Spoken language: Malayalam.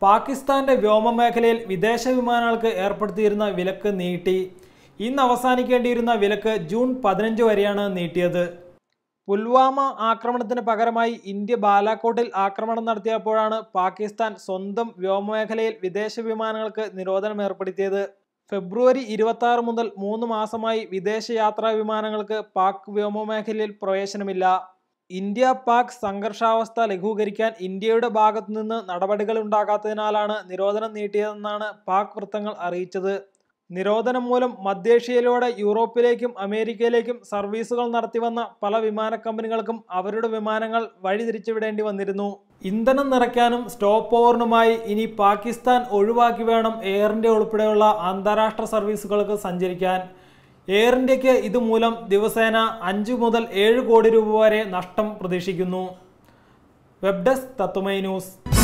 പാകിസ്ഥാന്റെ വ്യോമമേഖലയിൽ വിദേശ വിമാനങ്ങൾക്ക് ഏർപ്പെടുത്തിയിരുന്ന വിലക്ക് നീട്ടി ഇന്ന് അവസാനിക്കേണ്ടിയിരുന്ന വിലക്ക് ജൂൺ പതിനഞ്ച് വരെയാണ് നീട്ടിയത് പുൽവാമ ആക്രമണത്തിന് പകരമായി ഇന്ത്യ ബാലാക്കോട്ടിൽ ആക്രമണം നടത്തിയപ്പോഴാണ് പാകിസ്ഥാൻ സ്വന്തം വ്യോമമേഖലയിൽ വിദേശ വിമാനങ്ങൾക്ക് നിരോധനം ഏർപ്പെടുത്തിയത് ഫെബ്രുവരി ഇരുപത്തി ആറ് മുതൽ മൂന്ന് മാസമായി വിദേശ യാത്രാ വിമാനങ്ങൾക്ക് പാക് വ്യോമമേഖലയിൽ പ്രവേശനമില്ല ഇന്ത്യ പാക് സംഘർഷാവസ്ഥ ലഘൂകരിക്കാൻ ഇന്ത്യയുടെ ഭാഗത്തു നിന്ന് നടപടികൾ ഉണ്ടാകാത്തതിനാലാണ് നിരോധനം നീട്ടിയതെന്നാണ് പാക് വൃത്തങ്ങൾ അറിയിച്ചത് നിരോധനം മൂലം മധ്യേഷ്യയിലൂടെ യൂറോപ്പിലേക്കും അമേരിക്കയിലേക്കും സർവീസുകൾ നടത്തിവന്ന പല വിമാന കമ്പനികൾക്കും അവരുടെ വിമാനങ്ങൾ വഴിതിരിച്ചുവിടേണ്ടി വന്നിരുന്നു ഇന്ധനം നിറയ്ക്കാനും സ്റ്റോപ്പ് ഓവറിനുമായി ഇനി പാകിസ്ഥാൻ ഒഴിവാക്കി വേണം എയർ ഇന്ത്യ ഉൾപ്പെടെയുള്ള അന്താരാഷ്ട്ര സർവീസുകൾക്ക് സഞ്ചരിക്കാൻ എയർ ഇന്ത്യക്ക് ഇതുമൂലം ദിവസേന അഞ്ച് മുതൽ ഏഴ് കോടി രൂപ വരെ നഷ്ടം പ്രതീക്ഷിക്കുന്നു വെബ് ഡെസ്ക് തത്തുമൈ ന്യൂസ്